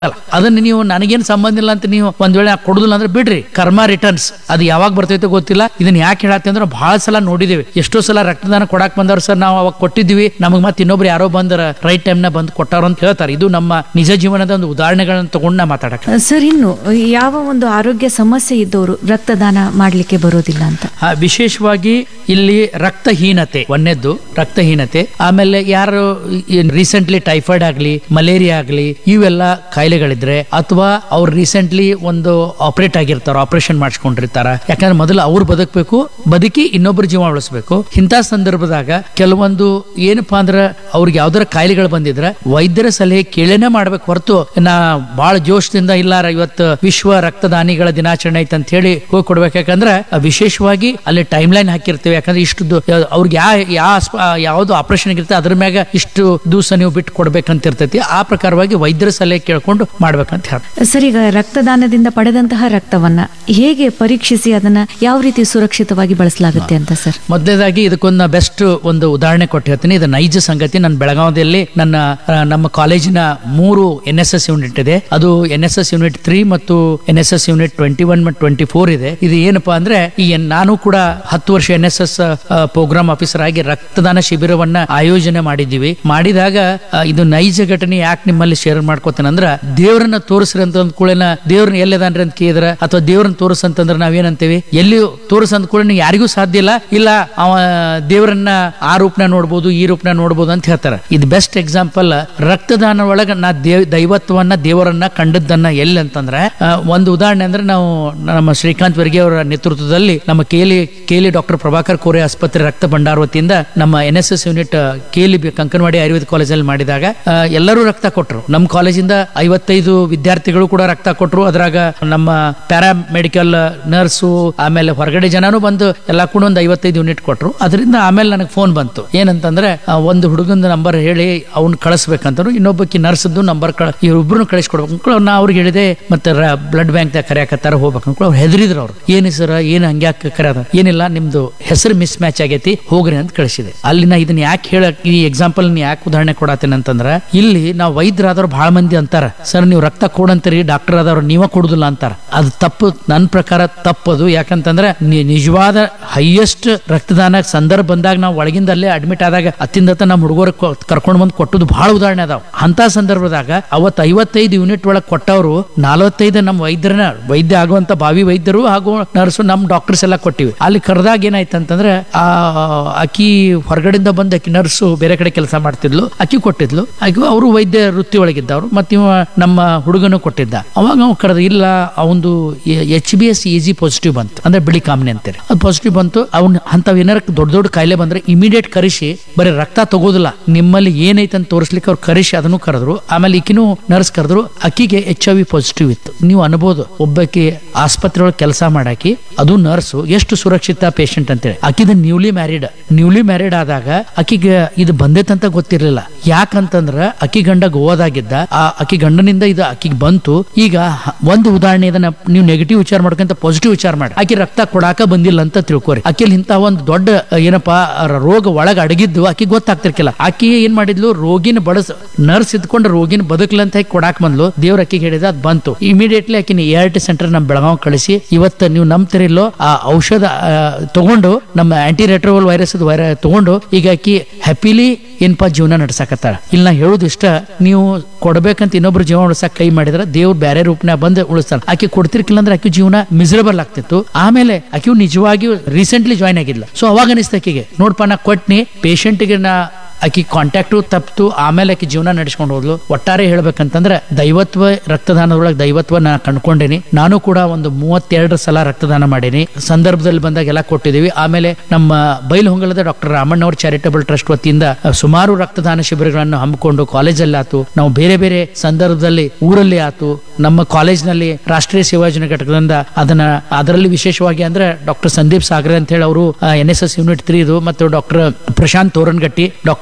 ಅಲ್ಲ ಅದನ್ನ ನೀವು ನನಗೇನು ಸಂಬಂಧ ಇಲ್ಲ ಅಂತ ನೀವು ಒಂದ್ ವೇಳೆ ಕೊಡುದಿಲ್ಲ ಅಂದ್ರೆ ಬಿಡ್ರಿ ಕರ್ಮ ರಿಟರ್ನ್ಸ್ ಅದು ಯಾವಾಗ ಬರ್ತೈತೆ ಗೊತ್ತಿಲ್ಲ ಇದನ್ನ ಯಾಕೆ ಹೇಳತ್ತೆ ಅಂದ್ರೆ ಬಹಳ ಸಲ ನೋಡಿದೇವೆ ಎಷ್ಟೋ ಸಲ ರಕ್ತದಾನ ಕೊಡಾಕ್ ಬಂದವ್ರು ಸರ್ ನಾವು ಅವಾಗ ಕೊಟ್ಟಿದ್ವಿ ನಮಗ್ ಮತ್ತೆ ಇನ್ನೊಬ್ರು ಯಾರೋ ಬಂದ್ರ ರೈಟ್ ಟೈಮ್ ನ ಬಂದು ಕೊಟ್ಟಾರ ಅಂತ ಹೇಳ್ತಾರೆ ಇದು ನಮ್ಮ ನಿಜ ಜೀವನದ ಒಂದು ಉದಾಹರಣೆಗಳನ್ನ ತಗೊಂಡು ನಾ ಮಾತಾಡಕ್ ಸರ್ ಇನ್ನು ಯಾವ ಒಂದು ಆರೋಗ್ಯ ಸಮಸ್ಯೆ ಇದ್ದವರು ರಕ್ತದಾನ ಮಾಡ್ಲಿಕ್ಕೆ ಬರೋದಿಲ್ಲ ಅಂತ ಆ, ವಿಶೇಷವಾಗಿ ಇಲ್ಲಿ ರಕ್ತಹೀನತೆ ಒಂದನೇದ್ದು ರಕ್ತಹೀನತೆ ಆಮೇಲೆ ಯಾರು ರೀಸೆಂಟ್ಲಿ ಟೈಫಾಯ್ಡ್ ಆಗ್ಲಿ ಮಲೇರಿಯಾ ಆಗ್ಲಿ ಇವೆಲ್ಲ ಕಾಯಿಲೆಗಳಿದ್ರೆ ಅಥವಾ ಅವ್ರು ರೀಸೆಂಟ್ಲಿ ಒಂದು ಆಪರೇಟ್ ಆಗಿರ್ತಾರ ಆಪರೇಷನ್ ಮಾಡಿಸ್ಕೊಂಡಿರ್ತಾರ ಯಾಕಂದ್ರೆ ಮೊದಲು ಅವ್ರು ಬದುಕಬೇಕು ಬದುಕಿ ಇನ್ನೊಬ್ರು ಜೀವ ಉಳಿಸ್ಬೇಕು ಇಂಥ ಸಂದರ್ಭದಾಗ ಕೆಲವೊಂದು ಏನಪ್ಪಾ ಅಂದ್ರೆ ಅವ್ರಿಗೆ ಯಾವ್ದಾರ ಕಾಯಿಲೆಗಳು ಬಂದಿದ್ರೆ ವೈದ್ಯರ ಸಲಹೆ ಕೇಳೇನೆ ಮಾಡ್ಬೇಕು ಹೊರತು ನಾ ಬಹಳ ಜೋಶದಿಂದ ಇಲ್ಲಾರ ಇವತ್ತು ವಿಶ್ವ ರಕ್ತದಾನಿಗಳ ದಿನಾಚರಣೆ ಐತೆ ಅಂತ ಹೇಳಿ ಹೋಗಿ ಕೊಡ್ಬೇಕು ಯಾಕಂದ್ರೆ ಆ, ವಿಶೇಷವಾಗಿ ಅಲ್ಲಿ ಟೈಮ್ ಲೈನ್ ಹಾಕಿರ್ತೇವೆ ಯಾಕಂದ್ರೆ ಇಷ್ಟು ದು- ಅವ್ರಿಗೆ ಯಾ ಯಾವ ಯಾವ್ದು ಆಪರೇಷನ್ ಇರುತ್ತೆ ಅದ್ರ ಮ್ಯಾಗ ಇಷ್ಟು ದಿವಸ ನೀವು ಬಿಟ್ಟು ಕೊಡ್ಬೇಕಂತ ಇರ್ತೈತಿ ಆ ಪ್ರಕಾರವಾಗಿ ವೈದ್ಯರ ಸಲಹೆ ಕೇಳ್ಕೊಂಡು ಮಾಡ್ಬೇಕಂತ ಹೇಳ್ತಾರೆ ಸರ್ ಈಗ ರಕ್ತದಾನದಿಂದ ಪಡೆದಂತಹ ರಕ್ತವನ್ನ ಹೇಗೆ ಪರೀಕ್ಷಿಸಿ ಅದನ್ನ ಯಾವ ರೀತಿ ಸುರಕ್ಷಿತವಾಗಿ ಬಳಸಲಾಗುತ್ತೆ ಅಂತ ಸರ್ ಮೊದಲನೇದಾಗಿ ಇದಕ್ಕೊಂದು ಬೆಸ್ಟ್ ಒಂದು ಉದಾಹರಣೆ ಕೊಟ್ಟು ಹೇಳ್ತೀನಿ ಇದು ನೈಜ ಸಂಗತಿ ನನ್ನ ಬೆಳಗಾವದಲ್ಲಿ ನನ್ನ ಆ, ನಮ್ಮ ಕಾಲೇಜಿನ ಮೂರು ಎನ್ ಎಸ್ ಎಸ್ ಯೂನಿಟ್ ಇದೆ ಅದು N S S unit three ಮತ್ತು N S S unit twenty one ಮತ್ತು ಟ್ವೆಂಟಿ ಫೋರ್ ಇದೆ ಇದು ಏನಪ್ಪಾ ಅಂದ್ರೆ ಈ ಎನ್- ನಾನು ಕೂಡ ಹತ್ತು ವರ್ಷ N S S program officer ಆಗಿ ರಕ್ತದಾನ ಶಿಬಿರವನ್ನ ಆಯೋಜನೆ ಮಾಡಿದ್ದೀವಿ ಮಾಡಿದಾಗ ಆ, ಇದು ನೈಜ ಘಟನೆ ಯಾಕೆ ನಿಮ್ಮಲ್ಲಿ ಶೇರ್ ಮಾಡ್ಕೋತೇನೆ ಅಂದ್ರ ದೇವರನ್ನ ತೋರಿಸ್ರಿ ಅಂತ ಅಂದ್ಕೂಳೆನ ದೇವ್ರನ್ನ ಎಲ್ಲಿದಾನ್ರಿ ಅಂತ ಕೇಳಿದ್ರ ಅಥವಾ ದೇವ್ರನ್ನ ತೋರಿಸ್ ಅಂತಂದ್ರೆ ನಾವೇನಂತೇವಿ ಎಲ್ಲಿಯೂ ತೋರಿಸ್ ಅಂದ್ಕೂಳೆ ಯಾರಿಗೂ ಸಾಧ್ಯ ಇಲ್ಲ ಇಲ್ಲ ಅವ ದೇವರನ್ನ ಆ ರೂಪನ ನೋಡ್ಬೋದು ಈ ರೂಪನ ನೋಡ್ಬೋದು ಅಂತ ಹೇಳ್ತಾರೆ ಇದು ಬೆಸ್ಟ್ ಎಕ್ಸಾಂಪಲ್ ರಕ್ತದಾನ ಒಳಗ ನಾ ದೇವ್ ದೈವತ್ವನ್ನ ದೇವರನ್ನ ಕಂಡದ್ದನ್ನ ಎಲ್ಲಿ ಅಂತಂದ್ರೆ ಆ, ಒಂದು ಉದಾಹರಣೆ ಅಂದ್ರೆ ನಾವು ನಮ್ಮ ಶ್ರೀಕಾಂತ್ ವರ್ಗಿ ಅವರ ನೇತೃತ್ವದಲ್ಲಿ ನಮ್ಮ ಕೇಲಿ ಕೇಲಿ ಡಾಕ್ಟರ್ ಪ್ರಭಾಕರ್ ಕೋರೆ ಆಸ್ಪತ್ರೆ ರಕ್ತ ಭಂಡಾರ ವತಿಯಿಂದ ನಮ್ಮ N S S unit KLE B- Kankanawadi Ayurveda ಕಾಲೇಜಲ್ಲಿ ಮಾಡಿದಾಗ ಆ, ಎಲ್ಲರೂ ರಕ್ತ ಕೊಟ್ಟರು ನಮ್ಮ ಕಾಲೇಜಿಂದ ಐವತ್ತೈದು ವಿದ್ಯಾರ್ಥಿಗಳು ಕೂಡ ರಕ್ತ ಕೊಟ್ಟರು ಅದ್ರಾಗ ನಮ್ಮ ಪ್ಯಾರಾ ಮೆಡಿಕಲ್ ನರ್ಸು ಆಮೇಲೆ ಹೊರಗಡೆ ಜನನು ಬಂದು ಎಲ್ಲಾ ಕೂಡ ಒಂದು ಐವತ್ತೈದು ಯೂನಿಟ್ ಕೊಟ್ರು ಅದರಿಂದ ಆಮೇಲೆ ನನಗೆ ಫೋನ್ ಬಂತು ಏನಂತಂದ್ರೆ ಆ, ಒಂದು ಹುಡುಗನ ನಂಬರ್ ಹೇಳಿ ಅವ್ನ್ ಕಳಿಸ್ಬೇಕಂತರು ಇನ್ನೊಬ್ಬಕಿ ನರ್ಸ್ದು ನಂಬರ್ ಕಳ ಇವ್ರಿಬ್ರು ಕಳಿಸ್ಕೊಡ್ಬೇಕು ಅಂದ್ಕೊಳ್ಳಿ ನಾ ಅವ್ರಿಗೆ ಹೇಳಿದೆ ಮತ್ತೆ ಬ್ಲಡ್ ಬ್ಯಾಂಕ್ ದಾಗ ಕರೆಯಕತ್ತಾರ ಹೋಗ್ಬೇಕು ಅಂದ್ಕೊಳ್ಳಿ ಅವ್ರು ಹೆದರಿದ್ರು ಅವ್ರು ಏನು ಸರ್ ಏನು ಹಂಗ್ಯಾಕೆ ಕರೆಯದ ಏನಿಲ್ಲ ನಿಮ್ದು ಹೆಸರು ಮಿಸ್ ಮ್ಯಾಚ್ ಆಗೈತಿ ಹೋಗ್ರಿ ಅಂತ ಕಳಿಸಿದೆ ಅಲ್ಲಿ ನಾ ಇದನ್ನ ಯಾಕೆ ಹೇಳಕ್ ಈ ಎಕ್ಸಾಂಪಲ್ ಯಾಕೆ ಉದಾಹರಣೆ ಕೊಡತ್ತೇನೆ ಅಂತಂದ್ರ ಇಲ್ಲಿ ನಾವು ವೈದ್ಯರಾದವ್ರು ಬಹಳ ಮಂದಿ ಅಂತಾರ ಸರ್ ನೀವು ರಕ್ತ ಕೊಡಂತೀರಿ ಡಾಕ್ಟರ್ ಆದವ್ರು ನೀವ ಕೊಡುದಿಲ್ಲ ಅಂತಾರ ಅದು ತಪ್ಪು ನನ್ನ ಪ್ರಕಾರ ತಪ್ಪದು ಯಾಕಂತಂದ್ರೆ ನಿ- ನಿಜವಾದ ಹೈಯೆಸ್ಟ್ ರಕ್ತದಾನ ಸಂದರ್ಭ ಬಂದಾಗ ನಾವು ಒಳಗಿಂದ ಅಲ್ಲೇ ಅಡ್ಮಿಟ್ ಆದಾಗ ಅತ್ತಿಂದತ್ತ ನಮ್ಮ ಹುಡುಗರು ಕರ್ಕೊಂಡು ಬಂದು ಕೊಟ್ಟದ್ದು ಬಹಳ ಉದಾಹರಣೆ ಅದಾವ ಅಂತ ಸಂದರ್ಭದಾಗ ಅವತ್ತು ಐವತ್ತೈದು ಯೂನಿಟ್ ಒಳಗೆ ಕೊಟ್ಟವರು ನಲವತ್ತೈದು ನಮ್ಮ ವೈದ್ಯರನ್ನ ವೈದ್ಯ ಆಗುವಂತ ಭಾವಿ ವೈದ್ಯರು ಹಾಗೂ ನರ್ಸು ನಮ್ಮ ಡಾಕ್ಟರ್ಸ್ ಎಲ್ಲ ಕೊಟ್ಟಿವಿ ಅಲ್ಲಿ ಕರೆದಾಗ ಏನಾಯ್ತು ಅಂತಂದ್ರೆ ಆ ಅಕ್ಕಿ ಹೊರಗಡೆಯಿಂದ ಬಂದ ಅಕ್ಕಿ ನರ್ಸು ಬೇರೆ ಕಡೆ ಕೆಲಸ ಮಾಡ್ತಿದ್ಲು ಅಕ್ಕಿ ಕೊಟ್ಟಿದ್ಲು ಆಕೆ ಅವರು ವೈದ್ಯ ವೃತ್ತಿ ಒಳಗಿದ್ದವರು ಮತ್ತೆ ಇವ ನಮ್ಮ ಹುಡುಗನು ಕೊಟ್ಟಿದ್ದ ಅವಾಗ ಅವ್ನು ಕರೆದ ಇಲ್ಲ ಅವಂದು ಎಚ್ ಬಿ ಎಸ್ ಇಜಿ ಪಾಸಿಟಿವ್ ಬಂತು ಅಂದ್ರೆ ಬಿಳಿ ಕಾಮನೆ ಅಂತಾರೆ ಅದು ಪಾಸಿಟಿವ್ ಬಂತು ಅವ್ನ ಅಂತವ್ ಏನಾರ ದೊಡ್ಡ ದೊಡ್ಡ ಕಾಯಿಲೆ ಬಂದ್ರೆ ಇಮಿಡಿಯೇಟ್ ಕರೆಸಿ ಬರೀ ರಕ್ತ ತಗೋದಿಲ್ಲ ನಿಮ್ಮಲ್ಲಿ ಏನೈತೆ ಅಂತ ತೋರಿಸ್ಲಿಕ್ಕೆ ಅವ್ರು ಕರೆಸಿ ಅದನ್ನು ಕರೆದ್ರು ಆಮೇಲೆ ಈಕಿನೂ ನರ್ಸ್ ಕರೆದ್ರು ಅಕ್ಕಿಗೆ ಎಚ್ ಐ ವಿ ಪಾಸಿಟಿವ್ ಇತ್ತು ನೀವು ಅನ್ಬೋದು ಒಬ್ಬಾಕಿ ಆಸ್ಪತ್ರೆ ಒಳಗೆ ಕೆಲಸ ಮಾಡಾಕಿ ಅದು ನರ್ಸು ಎಷ್ಟು ಸುರಕ್ಷಿತ ಪೇಷಂಟ್ ಅಂತೇಳಿ ಆಕಿದ ನ್ಯೂಲಿ ಮ್ಯಾರಿಡ್ ನ್ಯೂಲಿ ಮ್ಯಾರಿಡ್ ಆದಾಗ ಆಕಿಗೆ ಇದು ಬಂದೈತಂತ ಗೊತ್ತಿರ್ಲಿಲ್ಲ ಯಾಕಂತಂದ್ರ ಅಕ್ಕಿ ಗಂಡ ಗೋವಾದಾಗಿದ್ದ ಆ ಅಕ್ಕಿ ಗಂಡನಿಂದ ಇದು ಅಕ್ಕಿಗೆ ಬಂತು ಈಗ ಹ- ಒಂದು ಉದಾಹರಣೆ ಇದನ್ನ ನೀವು ನೆಗೆಟಿವ್ ವಿಚಾರ ಮಾಡ್ಕೊಂತ ಪಾಸಿಟಿವ್ ವಿಚಾರ ಮಾಡಿ ಆಕಿ ರಕ್ತ ಕೊಡಾಕ ಬಂದಿಲ್ಲ ಅಂತ ತಿಳ್ಕೊರಿ ಆಕಿಲ್ ಇಂತ ಒಂದು ದೊಡ್ಡ ಅ, ಏನಪ್ಪಾ ಆ ರೋಗ ಒಳಗ ಅಡಗಿದ್ದು ಆಕಿ ಗೊತ್ತಾಗ್ತಿರ್ಕಿಲ್ಲ ಆಕಿ ಏನ್ ಮಾಡಿದ್ಲು ರೋಗಿನ ಬಡಸ್ ನರ್ಸ್ ಇದ್ಕೊಂಡು ರೋಗಿನ ಬದುಕ್ಲ ಅಂತ ಹೇಳಿ ಕೊಡಾಕ್ ಬಂದ್ಲು ದೇವ್ರ ಅಕ್ಕಿಗೆ ಹೇಳಿದ ಅದ್ ಬಂತು ಇಮಿಡಿಯೇಟ್ಲಿ ಆಕಿನ ಎ ಆರ್ ಟಿ ಸೆಂಟರ್ ನಮ್ ಬೆಳಗಾವ್ ಕಳಿಸಿ ಇವತ್ತು ನೀವು ನಂಬ್ತಿರಿಲ್ಲೋ ಆ ಔಷಧ ಆ, ತಗೊಂಡು ನಮ್ಮ ಆಂಟಿ ರೆಟ್ರೋವಲ್ ವೈರಸ್ ವೈರ ತಗೊಂಡು ಈಗ ಆಕಿ ಹ್ಯಾಪಿಲಿ ಏನಪ್ಪಾ ಜೀವನ ನಡ್ಸಾಕತ್ತಾಳ ಇಲ್ಲಿ ನಾ ಹೇಳುದು ಇಷ್ಟ ನೀವು ಕೊಡ್ಬೇಕಂತ ಇನ್ನೊಬ್ರು ಜೀವನ ಉಳಿಸಕ್ ಕೈ ಮಾಡಿದ್ರೆ ದೇವ್ರು ಬೇರೆ ರೂಪನ ಬಂದು ಉಳಿಸ್ತಾರ ಆಕೆ ಕೊಡ್ತಿರ್ಕಿಲ್ಲ ಅಂದ್ರೆ ಆಕೆ ಜೀವನ ಮಿಸರಬಲ್ ಆಗ್ತಿತ್ತು ಆಮೇಲೆ ಆಕೆಯು ನಿಜವಾಗಿಯೂ ರೀಸೆಂಟ್ಲಿ ಜಾಯ್ನ್ ಆಗಿಲ್ಲ ಸೊ ಅವಾಗ ಅನಿಸ್ತು ಆಕೆಗೆ ನೋಡ್ಪ ನಾ ಕೊಟ್ನಿ ಪೇಷಂಟ್ಗೆ ನಾ ಆಕಿ ಕಾಂಟ್ಯಾಕ್ಟು ತಪ್ಪಿತು ಆಮೇಲೆ ಆಕಿ ಜೀವನ ನಡೆಸ್ಕೊಂಡು ಹೋದ್ಲು ಒಟ್ಟಾರೆ ಹೇಳ್ಬೇಕಂತಂದ್ರೆ ದೈವತ್ವ ರಕ್ತದಾನದೊಳಗೆ ದೈವತ್ವ ನಾ ಕಂಡ್ಕೊಂಡೇನಿ ನಾನು ಕೂಡ ಒಂದು ಮೂವತ್ತೆರಡು ಸಲ ರಕ್ತದಾನ ಮಾಡೀನಿ ಸಂದರ್ಭದಲ್ಲಿ ಬಂದಾಗ ಎಲ್ಲ ಕೊಟ್ಟಿದ್ದೀವಿ ಆಮೇಲೆ ನಮ್ಮ ಬೈಲಹೊಂಗಲದ ಡಾಕ್ಟರ್ ರಾಮಣ್ಣ ಅವ್ರ ಚಾರಿಟಬಲ್ ಟ್ರಸ್ಟ್ ವತಿಯಿಂದ ಅಹ್, ಸುಮಾರು ರಕ್ತದಾನ ಶಿಬಿರಗಳನ್ನು ಹಮ್ಮಿಕೊಂಡು ಕಾಲೇಜಲ್ಲಿ ಆತು ನಾವು ಬೇರೆ ಬೇರೆ ಸಂದರ್ಭದಲ್ಲಿ ಊರಲ್ಲಿ ಆತು ನಮ್ಮ ಕಾಲೇಜ್ನಲ್ಲಿ ರಾಷ್ಟ್ರೀಯ ಸೇವಾ ಯೋಜನೆ ಘಟಕದಿಂದ ಅದನ್ನ ಅದರಲ್ಲಿ ವಿಶೇಷವಾಗಿ ಅಂದ್ರೆ ಡಾಕ್ಟರ್ ಸಂದೀಪ್ ಸಾಗರೆ ಅಂತ ಹೇಳಿ ಅವರು N S S unit three ಇದು ಮತ್ತು doctor Prashant Torangatti doctor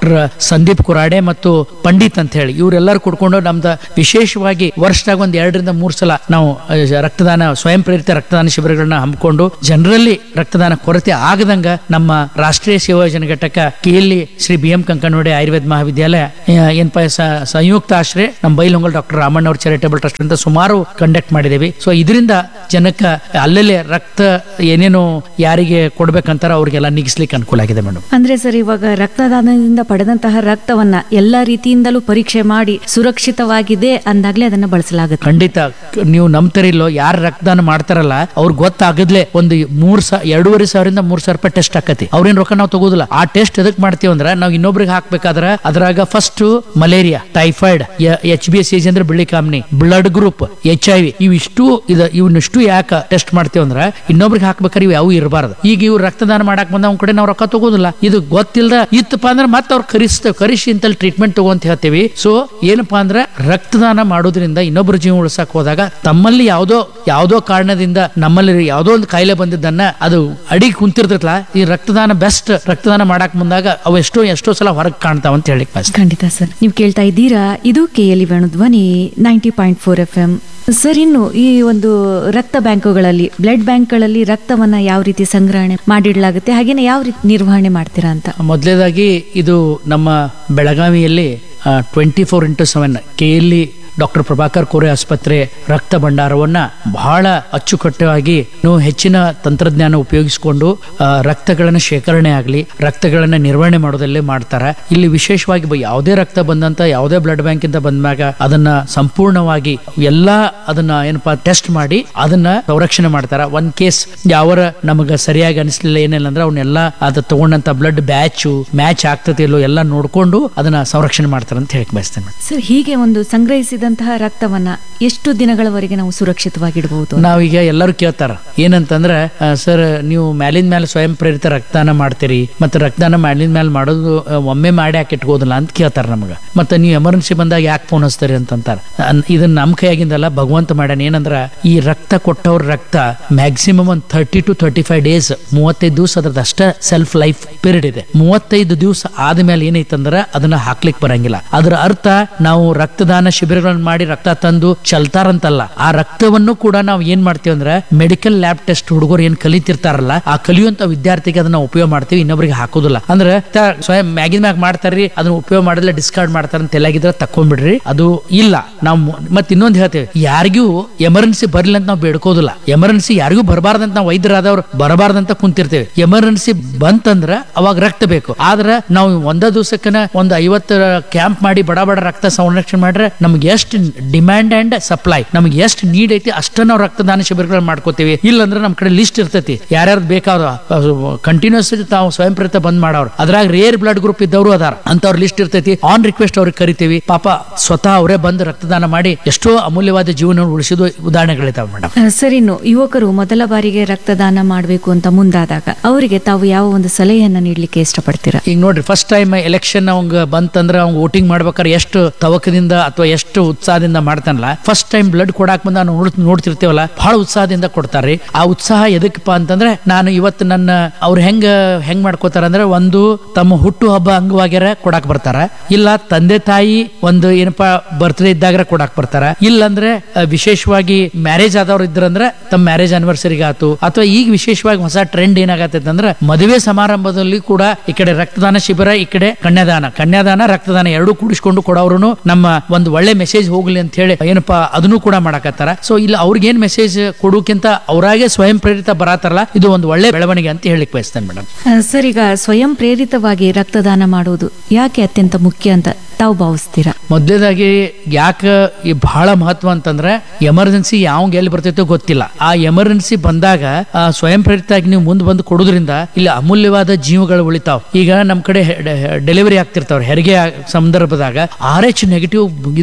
doctor Sandeep Kurade ಮತ್ತು ಪಂಡಿತ್ ಅಂತ ಹೇಳಿ ಇವರೆಲ್ಲರೂ ಕುಡ್ಕೊಂಡು ನಮ್ದು ವಿಶೇಷವಾಗಿ ವರ್ಷದಾಗ ಒಂದ್ ಎರಡರಿಂದ ಮೂರ್ ಸಲ ನಾವು ಆ, ರಕ್ತದಾನ ಸ್ವಯಂ ಪ್ರೇರಿತ ರಕ್ತದಾನ ಶಿಬಿರಗಳನ್ನ ಹಮ್ಮಿಕೊಂಡು ಜನರಲ್ಲಿ ರಕ್ತದಾನ ಕೊರತೆ ಆಗದಂಗ ನಮ್ಮ ರಾಷ್ಟ್ರೀಯ ಸೇವಾ ಯೋಜನೆ ಘಟಕ ಕೆಎಲ್ಇ ಶ್ರೀ ಬಿ ಎಂ ಕಂಕನೋಡೆ ಆಯುರ್ವೇದ ಮಹಾವಿದ್ಯಾಲಯ ಆ, ಏನಪ್ಪಾ ಸ- ಸಂಯುಕ್ತ ಆಶ್ರಯ ನಮ್ಮ ಬೈಲಹೊಂಗಲ್ ಡಾಕ್ಟರ್ ರಾಮಣ್ಣ ಅವ್ರ ಚಾರಿಟೇಬಲ್ ಟ್ರಸ್ಟ್ ಅಂತ ಸುಮಾರು ಕಂಡಕ್ಟ್ ಮಾಡಿದೇವಿ ಸೊ ಇದರಿಂದ ಜನಕ್ಕೆ ಅಲ್ಲಲ್ಲೇ ರಕ್ತ ಏನೇನು ಯಾರಿಗೆ ಕೊಡ್ಬೇಕಂತಾರ ಅವ್ರಿಗೆಲ್ಲ ನಿಗಿಸ್ಲಿಕ್ಕೆ ಅನುಕೂಲ ಆಗಿದೆ ಮೇಡಮ್ ಅಂದ್ರೆ ಸರ್ ಇವಾಗ ರಕ್ತದಾನದಿಂದ ಪಡೆದಂತಹ ರಕ್ತವನ್ನ ಎಲ್ಲಾ ರೀತಿಯಿಂದಲೂ ಪರೀಕ್ಷೆ ಮಾಡಿ ಸುರಕ್ಷಿತವಾಗಿದೆ ಅಂದಾಗ್ಲೇ ಅದನ್ನ ಬಳಸಲಾಗುತ್ತೆ ಖಂಡಿತ ಕ- ನೀವು ನಂಬ್ತಾರಿಲ್ಲೋ ಯಾರು ರಕ್ತದಾನ ಮಾಡ್ತಾರಲ್ಲ ಅವ್ರಿಗೆ ಗೊತ್ತಾಗದ್ಲೆ ಒಂದು ಮೂರ್ ಸಾ ಎರಡೂವರೆ ಸಾವಿರದಿಂದ ಮೂರ್ ಸಾವಿರ ರೂಪಾಯಿ ಟೆಸ್ಟ್ ಆಕತಿ ಅವ್ರೇನ್ ರೊಕ್ಕ ನಾವು ತಗೋದಿಲ್ಲ ಆ ಟೆಸ್ಟ್ ಎದಕ್ ಮಾಡ್ತೀವಿ ಅಂದ್ರೆ ನಾವು ಇನ್ನೊಬ್ರಿಗೆ ಹಾಕ್ಬೇಕಾದ್ರ ಅದ್ರಾಗ first malaria typhoid H B S ಅಂದ್ರೆ ಬಿಳಿ ಕಾಮ್ನಿ blood group H I V ಇವಿಷ್ಟು ಇದ ಇವನ್ನಿಷ್ಟು ಯಾಕೆ ಟೆಸ್ಟ್ ಮಾಡ್ತೀವಿ ಅಂದ್ರೆ ಇನ್ನೊಬ್ರಿಗೆ ಹಾಕ್ಬೇಕಾದ್ರೆ ಇವು ಯಾವ ಇರಬಾರ್ದು ಈಗ ಇವ್ರು ರಕ್ತದಾನ ಮಾಡಕ್ ಬಂದ ಅವ್ನ ಕಡೆ ನಾವು ರೊಕ್ಕ ತಗೋದಿಲ್ಲ ಇದು ಗೊತ್ತಿಲ್ದ ಇತ್ತಪ್ಪ ಅಂದ್ರೆ ಮತ್ತೆ ಅವ್ರು ಕರಿಸ್ತೇವೆ ಕರಿಸಿ ಇಂತಲ್ಲಿ ಟ್ರೀಟ್ಮೆಂಟ್ ತಗೊಂತ ಹೇಳ್ತೀವಿ ಸೊ ಏನಪ್ಪಾ ಅಂದ್ರೆ ರಕ್ತದಾನ ಮಾಡೋದ್ರಿಂದ ಇನ್ನೊಬ್ಬರ ಜೀವ ಉಳಿಸಕ್ ಹೋದಾಗ ತಮ್ಮಲ್ಲಿ ಯಾವ್ದೋ ಯಾವ್ದೋ ಕಾರಣದಿಂದ ನಮ್ಮಲ್ಲಿ ಯಾವ್ದೋ ಒಂದು ಕಾಯಿಲೆ ಬಂದಿದ್ದನ್ನ ಅದು ಅಡಿಗೆ ಕುಂತಿರ್ತೈತಲ್ಲ ಈ ರಕ್ತದಾನ ಬೆಸ್ಟ್ ರಕ್ತದಾನ ಮಾಡಕ್ ಮುಂದಾಗ ಅವು ಎಷ್ಟೋ ಎಷ್ಟೋ ಸಲ ಹೊರಗೆ ಕಾಣ್ತಾವ ಅಂತ ಹೇಳಿಕ್ ಬಯಸ್ತೀನಿ. ಖಂಡಿತ ಸರ್ ನೀವು ಕೇಳ್ತಾ ಇದ್ದೀರಾ ಇದು KLE Venudhwani ninety point four F M sir ಇನ್ನು ಈ ಒಂದು ರಕ್ತ ಬ್ಯಾಂಕುಗಳಲ್ಲಿ ಬ್ಲಡ್ ಬ್ಯಾಂಕ್ಗಳಲ್ಲಿ ರಕ್ತವನ್ನ ಯಾವ ರೀತಿ ಸಂಗ್ರಹಣೆ ಮಾಡಿಡಲಾಗುತ್ತೆ ಹಾಗೇನೆ ಯಾವ ರೀತಿ ನಿರ್ವಹಣೆ ಮಾಡ್ತೀರಾ ಅಂತ ಮೊದಲೇದಾಗಿ ಇದು ನಮ್ಮ ಬೆಳಗಾವಿಯಲ್ಲಿ twenty four into seven KLE doctor Prabhakar Kore ಆಸ್ಪತ್ರೆ ರಕ್ತ ಭಂಡಾರವನ್ನ ಬಹಳ ಅಚ್ಚುಕಟ್ಟವಾಗಿ ಇನ್ನು ಹೆಚ್ಚಿನ ತಂತ್ರಜ್ಞಾನ ಉಪಯೋಗಿಸಿಕೊಂಡು ಆ, ರಕ್ತಗಳನ್ನ ಶೇಖರಣೆ ಆಗಲಿ ರಕ್ತಗಳನ್ನ ನಿರ್ವಹಣೆ ಮಾಡೋದಲ್ಲೇ ಮಾಡ್ತಾರೆ ಇಲ್ಲಿ ವಿಶೇಷವಾಗಿ ಬ- ಯಾವುದೇ ರಕ್ತ ಬಂದಂತ ಯಾವುದೇ ಬ್ಲಡ್ ಬ್ಯಾಂಕ್ ಇಂದ ಬಂದಾಗ ಅದನ್ನ ಸಂಪೂರ್ಣವಾಗಿ ಎಲ್ಲಾ ಅದನ್ನ ಏನಪ್ಪಾ ಟೆಸ್ಟ್ ಮಾಡಿ ಅದನ್ನ ಸಂರಕ್ಷಣೆ ಮಾಡ್ತಾರ ಒಂದ್ ಕೇಸ್ ಯಾವರ ನಮಗ ಸರಿಯಾಗಿ ಅನಿಸ್ಲಿಲ್ಲ ಏನಿಲ್ಲ ಅಂದ್ರೆ ಅವನ್ನೆಲ್ಲ ಅದ ತಗೊಂಡಂತ ಬ್ಲಡ್ ಬ್ಯಾಚು ಮ್ಯಾಚ್ ಆಗ್ತದೆ ಇಲ್ಲೋ ಎಲ್ಲ ನೋಡ್ಕೊಂಡು ಅದನ್ನ ಸಂರಕ್ಷಣೆ ಮಾಡ್ತಾರ ಅಂತ ಹೇಳಕ್ ಬಯಸ್ತೇನೆ madam. ಸರ್ ಹೀಗೆ ಒಂದು ಸಂಗ್ರಹಿಸಿದಂತಹ ರಕ್ತವನ್ನ ಎಷ್ಟು ದಿನಗಳವರೆಗೆ ನಾವು ಸುರಕ್ಷಿತವಾಗಿಡಬಹುದು ನಾವೀಗ ಎಲ್ಲರೂ ಕೇಳ್ತಾರ ಏನಂತಂದ್ರ ಆ, ಸರ್ ನೀವು ಮ್ಯಾಲಿನ ಮೇಲೆ ಸ್ವಯಂ ಪ್ರೇರಿತ ರಕ್ತದಾನ ಮಾಡ್ತೀರಿ ಮತ್ತೆ ರಕ್ತದಾನ ಮ್ಯಾಲಿನ ಮೇಲೆ ಮಾಡೋದು ಆ, ಒಮ್ಮೆ ಮಾಡಿ ಯಾಕೆ ಇಟ್ಕೋದಿಲ್ಲ ಅಂತ ಕೇಳ್ತಾರ ನಮಗ ಮತ್ತೆ ನೀವು ಎಮರ್ಜೆನ್ಸಿ ಬಂದಾಗ ಯಾಕೆ ಫೋನ್ ಹಚ್ತೀರಿ ಅಂತಂತಾರ ಅನ್- ಇದನ್ನ ನಮ್ಮ ಕೈಯಾಗಿಂದಲ್ಲ ಭಗವಂತ ಮಾಡ್ಯಾನ ಏನಂದ್ರ ಈ ರಕ್ತ ಕೊಟ್ಟವ್ರ ರಕ್ತ ಮ್ಯಾಕ್ಸಿಮಮ್ ಒಂದ್ thirty to thirty five days ಮೂವತ್ತೈದು ದಿವಸ ಅದ್ರದ್ದು ಅಷ್ಟ ಸೆಲ್ಫ್ ಲೈಫ್ ಪೀರಿಯಡ್ ಇದೆ ಮೂವತ್ತೈದು ದಿವಸ ಆದ್ಮೇಲೆ ಏನೈತಂದ್ರ ಅದನ್ನ ಹಾಕ್ಲಿಕ್ ಬರಂಗಿಲ್ಲ ಅದರ ಅರ್ಥ ನಾವು ರಕ್ತದಾನ ಶಿಬಿರಗಳನ್ನ ಮಾಡಿ ರಕ್ತ ತಂದು ಚಲ್ತಾರಂತಲ್ಲ ಆ ರಕ್ತವನ್ನು ಕೂಡ ನಾವು ಏನ್ ಮಾಡ್ತೀವಿ ಅಂದ್ರೆ ಮೆಡಿಕಲ್ ಲ್ಯಾಬ್ ಟೆಸ್ಟ್ ಹುಡುಗರು ಏನ್ ಕಲಿತಿರ್ತಾರಲ್ಲ ಆ ಕಲಿಯುವಂತ ವಿದ್ಯಾರ್ಥಿಗೆ ಅದನ್ನ ಉಪಯೋಗ ಮಾಡ್ತೀವಿ ಇನ್ನೊಬ್ರಿಗೆ ಹಾಕೋದಿಲ್ಲ ಅಂದ್ರೆ ತ- ಸ್ವಯಂ ಮ್ಯಾಗಿನ ಮ್ಯಾಗ ಮಾಡ್ತಾರ್ರಿ ಅದನ್ನ ಉಪಯೋಗ ಮಾಡಿದ್ರೆ ಡಿಸ್ಕಾರ್ಡ್ ಮಾಡ್ತಾರ ಅಂತ ತಲೆಯಾಗಿದ್ರೆ ತಕೊಂಡ್ಬಿಡ್ರಿ ಅದು ಇಲ್ಲ ನಾವು ಮತ್ತೆ ಇನ್ನೊಂದು ಹೇಳ್ತೇವೆ ಯಾರಿಗೂ ಎಮರ್ಜೆನ್ಸಿ ಬರ್ಲಿ ಅಂತ ನಾವು ಬೇಡ್ಕೋದಿಲ್ಲ ಎಮರ್ಜೆನ್ಸಿ ಯಾರಿಗೂ ಬರಬಾರ್ದಂತ ನಾವು ವೈದ್ಯರಾದವ್ರು ಬರಬಾರ್ದಂತ ಕುಂತಿರ್ತೇವೆ ಎಮರ್ಜೆನ್ಸಿ ಬಂತಂದ್ರ ಅವಾಗ ರಕ್ತ ಬೇಕು ಆದ್ರ ನಾವು ಒಂದ ದಿವಸಕ್ಕನ ಒಂದು ಐವತ್ತು ಕ್ಯಾಂಪ್ ಮಾಡಿ ಬಡ ಬಡ ರಕ್ತ ಸಂರಕ್ಷಣೆ ಮಾಡ್ರೆ ನಮ್ಗೆ ಎಷ್ಟು ಡಿಮ್ಯಾಂಡ್ ಅಂಡ್ ಸಪ್ಲೈ ನಮ್ಗೆ ಎಷ್ಟು ನೀಡ್ ಐತಿ ಅಷ್ಟ ನಾವು ರಕ್ತದಾನ ಶಿಬಿರಗಳು ಮಾಡ್ಕೋತೀವಿ ಇಲ್ಲಂದ್ರೆ ನಮ್ ಕಡೆ ಲಿಸ್ಟ್ ಇರ್ತೈತಿ ಯಾರ್ಯಾರು ಬೇಕಾದ ಕಂಟಿನ್ಯೂಸ್ ತಾವು ಸ್ವಯಂ ಪ್ರೇರಿತ ಬಂದ್ ಮಾಡೋರು ಅದ್ರಾಗ ರೇರ್ ಬ್ಲಡ್ ಗ್ರೂಪ್ ಇದ್ದವರು ಅದಾರ ಅಂತವ್ರ ಲಿಸ್ಟ್ ಇರ್ತೈತಿ ಆನ್ ರಿಕ್ವೆಸ್ಟ್ ಅವ್ರಿಗೆ ಕರಿತೀವಿ ಪಾಪ ಸ್ವತಃ ಅವರೇ ಬಂದು ರಕ್ತದಾನ ಮಾಡಿ ಎಷ್ಟೋ ಅಮೂಲ್ಯವಾದ ಜೀವನ ಉಳಿಸಿದ ಉದಾಹರಣೆಗಳಿದಾವೆ ಮೇಡಮ್ ಆ, ಸರ್ ಇನ್ನು ಯುವಕರು ಮೊದಲ ಬಾರಿಗೆ ರಕ್ತದಾನ ಮಾಡಬೇಕು ಅಂತ ಮುಂದಾದಾಗ ಅವರಿಗೆ ತಾವು ಯಾವ ಒಂದು ಸಲಹೆಯನ್ನ ನೀಡಲಿಕ್ಕೆ ಇಷ್ಟಪಡ್ತೀರಾ ಈಗ ನೋಡ್ರಿ ಫಸ್ಟ್ ಟೈಮ್ ಎಲೆಕ್ಷನ್ ಅವಂಗ ಬಂತಂದ್ರ ಅವ್ನ್ ವೋಟಿಂಗ್ ಮಾಡ್ಬೇಕಾದ್ರೆ ಎಷ್ಟು ತವಕದಿಂದ ಅಥವಾ ಎಷ್ಟು ಉತ್ಸಾಹದಿಂದ ಮಾಡ್ತಾನಲ್ಲ ಫಸ್ಟ್ ಟೈಮ್ ಬ್ಲಡ್ ಕೊಡಾಕ್ ಬಂದ ನಾವು ನೋಡ್ ನೋಡ್ತಿರ್ತೇವಲ್ಲ ಬಹಳ ಉತ್ಸಾಹದಿಂದ ಕೊಡ್ತಾರ್ರಿ ಆ ಉತ್ಸಾಹ ಎದಕ್ಕಪ್ಪ ಅಂತಂದ್ರೆ ನಾನು ಇವತ್ತು ನನ್ನ ಅವ್ರು ಹೆಂಗ ಹೆಂಗ್ ಮಾಡ್ಕೋತಾರ ಅಂದ್ರೆ ಒಂದು ತಮ್ಮ ಹುಟ್ಟು ಹಬ್ಬ ಅಂಗವಾಗ್ಯಾರ ಕೊಡಾಕ್ ಬರ್ತಾರ ಇಲ್ಲ ತಂದೆ ತಾಯಿ ಒಂದು ಏನಪ್ಪಾ ಬರ್ತ್ಡೇ ಇದ್ದಾಗ ಕೊಡಾಕ್ ಬರ್ತಾರ ಇಲ್ಲಂದ್ರೆ ಆ, ವಿಶೇಷವಾಗಿ ಮ್ಯಾರೇಜ್ ಆದವ್ರು ಇದ್ರಂದ್ರೆ ತಮ್ಮ ಮ್ಯಾರೇಜ್ ಆನಿವರ್ಸರಿಗೆ ಆತು ಅಥವಾ ಈಗ ವಿಶೇಷವಾಗಿ ಹೊಸ ಟ್ರೆಂಡ್ ಏನಾಗತ್ತೈತೆ ಅಂದ್ರೆ ಮದುವೆ ಸಮಾರಂಭದಲ್ಲಿ ಕೂಡ ಈ ಕಡೆ ರಕ್ತದಾನ ಶಿಬಿರ ಈ ಕಡೆ ಕನ್ಯಾದಾನ ಕನ್ಯಾದಾನ ರಕ್ತದಾನ ಎರಡೂ ಕೂಡಿಸ್ಕೊಂಡು ಕೊಡೋರು ನಮ್ಮ ಒಂದು ಒಳ್ಳೆ ಮೆಸೇಜ್ ಹೋಗ್ಲಿ ಅಂತ ಹೇಳಿ ಏನಪ್ಪಾ ಅದನ್ನು ಕೂಡ ಮಾಡಕತ್ತಾರ ಸೊ ಇಲ್ಲಿ ಅವ್ರಿಗೇನ್ ಮೆಸೇಜ್ ಕೊಡೋಕ್ಕಿಂತ ಅವರಾಗೆ ಸ್ವಯಂ ಪ್ರೇರಿತ ಬರತ್ತಾರಲ್ಲ ಇದು ಒಂದು ಒಳ್ಳೆ ಬೆಳವಣಿಗೆ ಅಂತ ಹೇಳಿಕ್ ಬಯಸ್ತೇನೆ ಮೇಡಮ್ ಆ, ಸರ್ ಈಗ ಸ್ವಯಂ ಪ್ರೇರಿತವಾಗಿ ರಕ್ತದಾನ ಮಾಡುವುದು ಯಾಕೆ ಅತ್ಯಂತ ಮುಖ್ಯ ಅಂತ ತಾವು ಭಾವಿಸ್ತೀರಾ ಮೊದಲೇದಾಗಿ ಯಾಕ ಈ ಬಹಳ ಮಹತ್ವ ಅಂತಂದ್ರೆ ಎಮರ್ಜೆನ್ಸಿ ಯಾವ ಎಲ್ಲಿ ಬರ್ತೈತೋ ಗೊತ್ತಿಲ್ಲ ಆ ಎಮರ್ಜೆನ್ಸಿ ಬಂದಾಗ ಆ ಸ್ವಯಂ ಪ್ರೇರಿತಾಗಿ ನೀವು ಮುಂದೆ ಬಂದು ಕೊಡೋದ್ರಿಂದ ಇಲ್ಲಿ ಅಮೂಲ್ಯವಾದ ಜೀವಗಳು ಉಳಿತಾವ್ ಈಗ ನಮ್ ಕಡೆ ಡೆಲಿವರಿ ಆಗ್ತಿರ್ತಾವ್ರ ಹೆರಿಗೆ ಆಗ್- ಸಂದರ್ಭದಾಗ ಆರ್ ಎಚ್ ನೆಗೆಟಿವ್ ಇದ್ದವ್ರು ಬಹಳ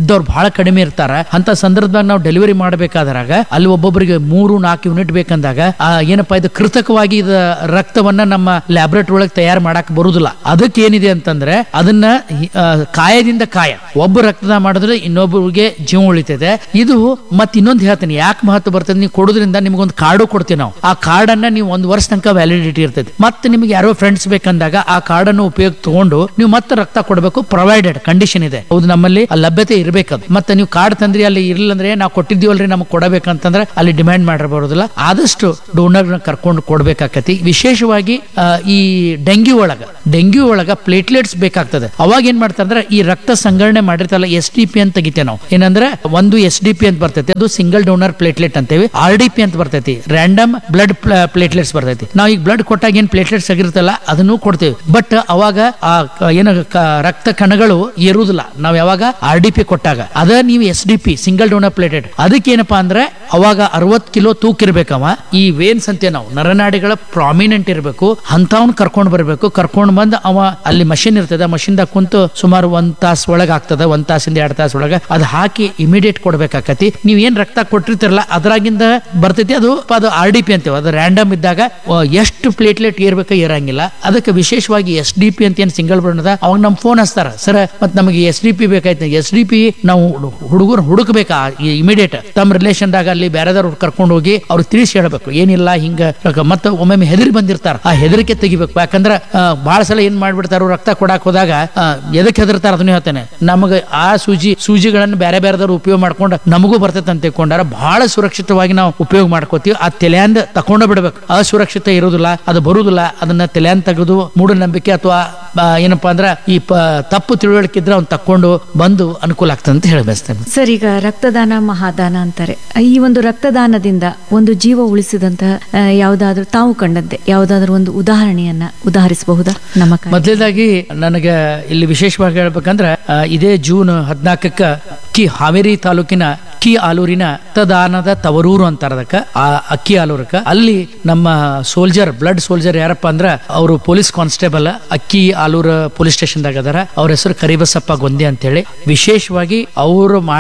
ಬಹಳ ಕಡಿಮೆ ಇರ್ತಾರ ಅಂತ ಸಂದರ್ಭದಾಗ ನಾವು ಡೆಲಿವರಿ ಮಾಡಬೇಕಾದ್ರಾಗ ಅಲ್ಲಿ ಒಬ್ಬೊಬ್ಬರಿಗೆ ಮೂರು ನಾಲ್ಕು ಯೂನಿಟ್ ಬೇಕಂದಾಗ ಆ, ಏನಪ್ಪಾ ಇದು ಕೃತಕವಾಗಿ ಇದ ರಕ್ತವನ್ನ ನಮ್ಮ ಲ್ಯಾಬ್ರೇಟರಿ ಒಳಗೆ ತಯಾರು ಮಾಡಕ್ ಬರುದಿಲ್ಲ ಅದಕ್ಕೆ ಏನಿದೆ ಅಂತಂದ್ರೆ ಅದನ್ನ ಹಿ- ಆ, ಕಾಯದಿಂದ ಕಾಯ ಒಬ್ಬ ರಕ್ತದಾನ ಮಾಡಿದ್ರೆ ಇನ್ನೊಬ್ಬರಿಗೆ ಜೀವ ಉಳಿತದೆ ಇದು ಮತ್ತೆ ಇನ್ನೊಂದು ಹೇಳ್ತೀನಿ ಯಾಕೆ ಮಹತ್ವ ಬರ್ತದೆ ನೀವು ಕೊಡೋದ್ರಿಂದ ನಿಮ್ಗೊಂದು ಕಾರ್ಡು ಕೊಡ್ತೀವಿ ನಾವು ಆ ಕಾರ್ಡ್ ಅನ್ನ ನೀವು ಒಂದು ವರ್ಷ ತನಕ ವ್ಯಾಲಿಡಿಟಿ ಇರ್ತದೆ ಮತ್ತೆ ನಿಮ್ಗೆ ಯಾರೋ ಫ್ರೆಂಡ್ಸ್ ಬೇಕಂದಾಗ ಆ ಕಾರ್ಡ್ ಅನ್ನು ಉಪಯೋಗ ತಗೊಂಡು ನೀವು ಮತ್ತೆ ರಕ್ತ ಕೊಡಬೇಕು ಪ್ರೊವೈಡೆಡ್ ಕಂಡೀಷನ್ ಇದೆ ಹೌದು ನಮ್ಮಲ್ಲಿ ಆ ಲಭ್ಯತೆ ಇರಬೇಕದು ಮತ್ತೆ ನೀವು ಕಾರ್ಡ್ ತಂದ್ರಿ ಅಲ್ಲಿ ಇರ್ಲಿಲ್ಲ ಅಂದ್ರೆ ನಾವು ಕೊಟ್ಟಿದ್ದೀವಲ್ರಿ ನಮಗೆ ಕೊಡಬೇಕಂತಂದ್ರೆ ಅಲ್ಲಿ ಡಿಮ್ಯಾಂಡ್ ಮಾಡಿರಬಾರದಿಲ್ಲ ಆದಷ್ಟು ಡೋನರ್ ಕರ್ಕೊಂಡು ಕೊಡ್ಬೇಕಾಕತಿ ವಿಶೇಷವಾಗಿ ಆ, ಈ ಡೆಂಗ್ಯೂ ಒಳಗ ಡೆಂಗ್ಯೂ ಒಳಗ ಪ್ಲೇಟ್ಲೆಟ್ಸ್ ಬೇಕಾಗ್ತದೆ ಅವಾಗ ಏನ್ ಮಾಡ್ತಾರೆ ಈ ರಕ್ತ ಸಂಗ್ರಹಣೆ ಮಾಡಿರ್ತಲ್ಲ ಎಸ್ ಡಿ ಪಿ ಅಂತ ತೆಗಿತೇವೆ ನಾವು ಏನಂದ್ರೆ ಒಂದು ಎಸ್ ಡಿ ಪಿ ಅಂತ ಬರ್ತೈತಿ ಅದು ಸಿಂಗಲ್ ಡೋನರ್ ಪ್ಲೇಟ್ಲೆಟ್ ಅಂತೇವಿ ಆರ್ ಡಿ ಪಿ ಅಂತ ಬರ್ತೈತಿ ರ್ಯಾಂಡಮ್ ಬ್ಲಡ್ ಪ್ಲೇಟ್ಲೆಟ್ಸ್ ಬರ್ತೈತಿ ನಾವು ಈಗ ಬ್ಲಡ್ ಕೊಟ್ಟಾಗ ಏನ್ ಪ್ಲೇಟ್ಲೆಟ್ಸ್ ಆಗಿರ್ತಲ್ಲ ಅದನ್ನು ಕೊಡ್ತೇವೆ ಬಟ್ ಅವಾಗ ಆ ಕ- ಏನು ಕ- ರಕ್ತ ಕಣಗಳು ಏರುವುದಿಲ್ಲ ನಾವ್ ಯಾವಾಗ ಆರ್ ಡಿ ಪಿ ಕೊಟ್ಟಾಗ ಅದ ನೀವು S D P single donor platelet ಅದಕ್ಕೆ ಏನಪ್ಪಾ ಅಂದ್ರೆ ಅವಾಗ ಅರವತ್ ಕಿಲೋ ತೂಕ ಇರ್ಬೇಕವ ಈ ವೇನ್ಸ್ ಅಂತೆ ನಾವು ನರನಾಡಿಗಳ ಪ್ರಾಮಿನೆಂಟ್ ಇರಬೇಕು ಅಂತವನ್ ಕರ್ಕೊಂಡ್ ಬರ್ಬೇಕು ಕರ್ಕೊಂಡ್ ಬಂದ್ ಅವ ಅಲ್ಲಿ ಮಷಿನ್ ಇರ್ತದೆ ಮಷಿನ್ ದಾಗ ಕುಂತು ಸುಮಾರು ಒಂದ್ ತಾಸ್ ಒಳಗ ಆಗ್ತದ ಒಂದ್ ತಾಸಿಂದ ಎರಡ್ ತಾಸ್ ಒಳಗ ಅದ್ ಹಾಕಿ ಇಮಿಡಿಯೇಟ್ ಕೊಡ್ಬೇಕಾಕತಿ ನೀವ್ ಏನ್ ರಕ್ತ ಕೊಟ್ಟಿರ್ತಿರಲ್ಲ ಅದ್ರಾಗಿಂದ ಬರ್ತೈತಿ ಅದು ಅದು ಆರ್ ಡಿ ಪಿ ಅಂತೇವೆ ಅದು ರ್ಯಾಂಡಮ್ ಇದ್ದಾಗ ಆ, ಎಷ್ಟು ಪ್ಲೇಟ್ಲೆಟ್ ಏರ್ಬೇಕ ಏರಂಗಿಲ್ಲ ಅದಕ್ಕೆ ವಿಶೇಷವಾಗಿ ಎಸ್ ಡಿ ಪಿ ಅಂತ ಏನ್ ಸಿಂಗಲ್ ಅದ ಅವಾಗ ನಮ್ ಫೋನ್ ಹಚ್ತಾರ ಸರ್ ಮತ್ ನಮಗೆ ಎಸ್ ಡಿ ಪಿ ಬೇಕಾಯ್ತು ಎಸ್ ಡಿ ಪಿ ನಾವು ಹುಡುಗರು ಹುಡುಕ್ಬೇಕಾ ಇಮಿಡಿಯೇಟ್ ತಮ್ಮ ರಿಲೇಷನ್ ದಾಗ ಅಲ್ಲಿ ಬೇರೆದವ್ರು ಕರ್ಕೊಂಡು ಹೋಗಿ ಅವ್ರು ತಿಳಿಸಿ ಹೇಳ್ಬೇಕು ಏನಿಲ್ಲ ಹಿಂಗ ರೊಕ್ಕ- ಮತ್ತೆ ಒಮ್ಮೊಮ್ಮೆ ಹೆದರಿ ಬಂದಿರ್ತಾರ ಆ ಹೆದರಿಕೆ ತೆಗಿಬೇಕು ಯಾಕಂದ್ರ ಆ, ಬಹಳ ಸಲ ಏನ್ ಮಾಡ್ಬಿಡ್ತಾರ ರಕ್ತ ಕೊಡಾಕ್ ಹೋದಾಗ ಆ, ಎದಕ್ ಹೆದರ್ತಾರ ಅದನ್ನ ಹೇಳ್ತೇನೆ ನಮಗ ಆ ಸೂಜಿ ಸೂಜಿಗಳನ್ನು ಬೇರೆ ಬೇರೆದವ್ರು ಉಪಯೋಗ ಮಾಡ್ಕೊಂಡು ನಮಗೂ ಬರ್ತೈತೆ ಅಂತ ತಿಳ್ಕೊಂಡಾರ ಬಹಳ ಸುರಕ್ಷಿತವಾಗಿ ನಾವು ಉಪಯೋಗ ಮಾಡ್ಕೋತೀವಿ ಆ ತಲೆಯಂದ ತಕೊಂಡ ಬಿಡ್ಬೇಕು ಅಸುರಕ್ಷಿತ ಇರುವುದಿಲ್ಲ ಅದು ಬರುವುದಿಲ್ಲ ಅದನ್ನ ತಲೆಯಂದ ತೆಗೆದು ಮೂಢನಂಬಿಕೆ ಅಥವಾ ಆ, ಏನಪ್ಪಾ ಅಂದ್ರ ಈ ಪ- ತಪ್ಪು ತಿಳುವಳಿಕೆ ಇದ್ರೆ ಅವ್ನು ತಕೊಂಡು ಬಂದು ಅನುಕೂಲ ಆಗ್ತದೆ ಅಂತ ಹೇಳಬಯಸ್ತೇನೆ ಸರ್ ಈಗ ರಕ್ತದಾನ ಮಹಾದಾನ ಅಂತಾರೆ ಈ ಒಂದು ರಕ್ತದಾನದಿಂದ ಒಂದು ಜೀವ ಉಳಿಸಿದಂತಹ ಆ, ಯಾವುದಾದ್ರೂ ತಾವು ಕಂಡಂತೆ ಯಾವುದಾದ್ರೂ ಒಂದು ಉದಾಹರಣೆಯನ್ನ ಉದಾಹರಿಸಬಹುದಾ ನಮ್ಮ ಕಾರ್ಯ- ಮೊದಲನೇದಾಗಿ ನನಗೆ ಇಲ್ಲಿ ವಿಶೇಷವಾಗಿ ಹೇಳ್ಬೇಕಂದ್ರೆ ಆ, ಇದೇ ಜೂನ್ ಹದಿನಾಲ್ಕಕ್ಕ ಕಿ ಹಾವೇರಿ ತಾಲೂಕಿನ ಅಕ್ಕಿ ಆಲೂರಿನ ರಕ್ತದಾನದ ತವರೂರು ಅಂತಾರ ಅದಕ್ಕ ಆ ಅಕ್ಕಿ ಆಲೂರಕ್ಕ ಅಲ್ಲಿ ನಮ್ಮ ಸೋಲ್ಜರ್ ಬ್ಲಡ್ ಸೋಲ್ಜರ್ ಯಾರಪ್ಪ ಅಂದ್ರ ಅವರು ಪೊಲೀಸ್ ಕಾನ್ಸ್ಟೇಬಲ್ ಅಕ್ಕಿ ಆಲೂರ ಪೊಲೀಸ್ ಸ್ಟೇಷನ್ದಾಗ ಅದಾರ ಅವ್ರ ಹೆಸರು ಕರಿಬಸಪ್ಪ ಗೊಂದೆ ಅಂತೇಳಿ ವಿಶೇಷವಾಗಿ ಅವರು